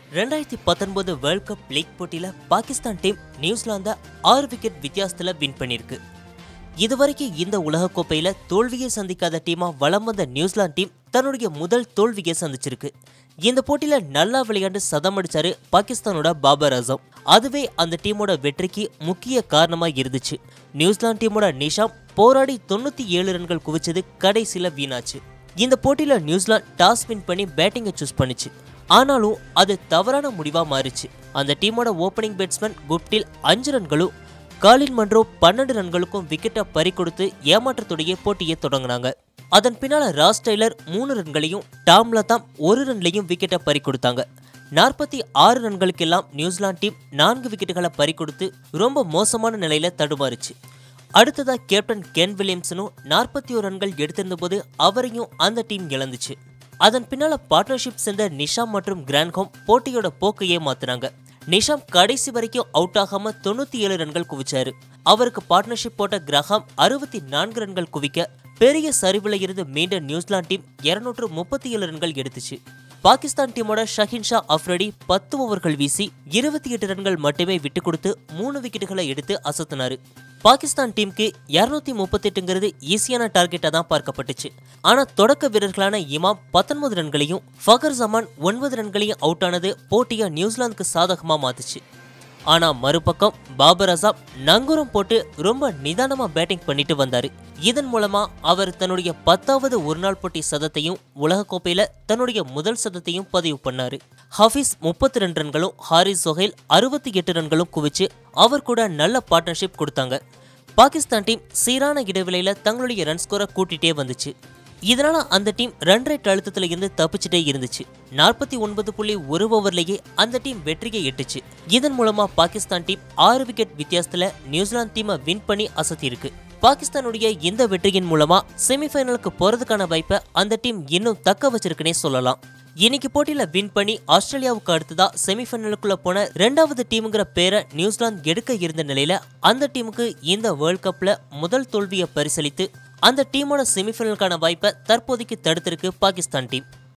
ரெண்டாயிரத்தி பத்தொன்பது world cup league போட்டியில் பாகிஸ்தான் டீம் நியூசிலாந்தை ஆறு விக்கெட் வித்தியாசத்தில் வின் பண்ணியிருக்கு இதுவரைக்கும் இந்த உலகக்கோப்பையில் தோல்வியை சந்திக்காத டீமாக வலம் வந்த நியூசிலாந்து டீம் தன்னுடைய முதல் தோல்வியை சந்திச்சிருக்கு இந்த போட்டியில் நல்லா விளையாண்டு சதம் அடிச்சாரு பாகிஸ்தானோட பாபர் அசம் அதுவே அந்த டீமோட வெற்றிக்கு முக்கிய காரணமாக இருந்துச்சு நியூசிலாந்து டீமோட நிஷாம் போராடி தொண்ணூற்றி ஏழு ரன்கள் குவிச்சது கடைசியில் வீணாச்சு இந்த போட்டியில் நியூசிலாந்து டாஸ் வின் பண்ணி பேட்டிங்கை சூஸ் பண்ணுச்சு ஆனாலும் அது தவறான முடிவா மாறிச்சு அந்த டீமோட ஓப்பனிங் பேட்ஸ்மேன் குப்டில் அஞ்சு ரன்களும் காலின் மன்றோ பன்னெண்டு ரன்களுக்கும் விக்கெட்டை பறி கொடுத்து ஏமாற்றத்துடைய போட்டியை தொடங்கினாங்க அதன் பின்னால ராஸ் டெய்லர் மூணு ரன்களையும் டாம் லதாம் ஒரு ரன்லையும் விக்கெட்டை பறி கொடுத்தாங்க நாற்பத்தி ஆறு ரன்களுக்கெல்லாம் நியூசிலாந்து டீம் நான்கு விக்கெட்டுகளை பறி கொடுத்து ரொம்ப மோசமான நிலையில தடுமாறுச்சு அடுத்ததா கேப்டன் கென் வில்லியம்சனும் நாற்பத்தி ஒரு ரன்கள் எடுத்திருந்த போது அவரையும் அந்த டீம் இழந்துச்சு அதன் பின்னால பார்ட்னர்ஷிப் சேர்ந்த நிஷாம் மற்றும் கிராண்ட்ஹோம் போட்டியோட போக்கையே மாத்துனாங்க நிஷாம் கடைசி வரைக்கும் அவுட் ஆகாம தொண்ணூத்தி ஏழு ரன்கள் குவிச்சாரு அவருக்கு பார்ட்னர்ஷிப் போட்ட கிரஹாம் அறுபத்தி நான்கு ரன்கள் குவிக்க பெரிய சரிவுல இருந்து மீண்ட நியூசிலாந்து டீம் இருநூற்று முப்பத்தி ஏழு ரன்கள் எடுத்துச்சு பாகிஸ்தான் டீமோட ஷஹின் ஷா அஃப்ரடி பத்து ஓவர்கள் வீசி இருபத்தி எட்டு ரன்கள் மட்டுமே விட்டு கொடுத்து மூணு விக்கெட்டுகளை எடுத்து அசத்தினாரு பாகிஸ்தான் டீமுக்கு இருநூத்தி முப்பத்தெட்டுங்கிறது ஈஸியான டார்கெட்டா தான் பார்க்கப்பட்டுச்சு ஆனா தொடக்க வீரர்களான இமாம் பத்தொன்பது ரன்களையும் ஃபகர் ஜமான் ஒன்பது ரன்களையும் அவுட் ஆனது போட்டியை நியூசிலாந்துக்கு சாதகமா மாத்துச்சு ஆனா மறுபக்கம் பாபர் அசாம் நங்கூரம் போட்டு ரொம்ப நிதானமா பேட்டிங் பண்ணிட்டு வந்தாரு இதன் மூலமா அவர் தன்னுடைய பத்தாவது ஒருநாள் போட்டி சதத்தையும் உலகக்கோப்பையில தன்னுடைய முதல் சதத்தையும் பதிவு பண்ணாரு ஹஃபீஸ் முப்பத்தி ரெண்டு ரன்களும் ஹாரிஸ் சொஹைல் அறுபத்தி எட்டு ரன்களும் குவிச்சு அவர் கூட நல்ல பார்ட்னர்ஷிப் கொடுத்தாங்க பாகிஸ்தான் டீம் சீரான இடைவெளியில தங்களுடைய ரன் ஸ்கோரை கூட்டிட்டே வந்துச்சு இதனால அந்த டீம் ரன் ரேட் அழுத்தத்துல இருந்து தப்பிச்சுட்டே இருந்துச்சு நாற்பத்தி ஒன்பது புள்ளி ஒரு ஓவர்லேயே அந்த டீம் வெற்றியை எட்டுச்சு இதன் மூலமா பாகிஸ்தான் டீம் ஆறு விக்கெட் வித்தியாசத்துல நியூசிலாந்து டீமை வின் பண்ணி அசத்தியிருக்கு பாகிஸ்தானுடைய இந்த வெற்றியின் மூலமா செமிஃபைனலுக்கு போறதுக்கான வாய்ப்பை அந்த டீம் இன்னும் தக்க வச்சிருக்குன்னே சொல்லலாம் இன்னைக்கு போட்டியில வின் பண்ணி ஆஸ்திரேலியாவுக்கு அடுத்ததா செமிஃபைனலுக்குள்ள போன ரெண்டாவது டீமுங்கிற பேரை நியூசிலாந்து எடுக்க இருந்த நிலையில அந்த டீமுக்கு இந்த வேர்ல்ட் கப்ல முதல் தோல்வியை பரிசளித்து அந்த டீமோட செமிஃபைனலுக்கான வாய்ப்பை தற்போதைக்கு தடுத்திருக்கு பாகிஸ்தான் டீம்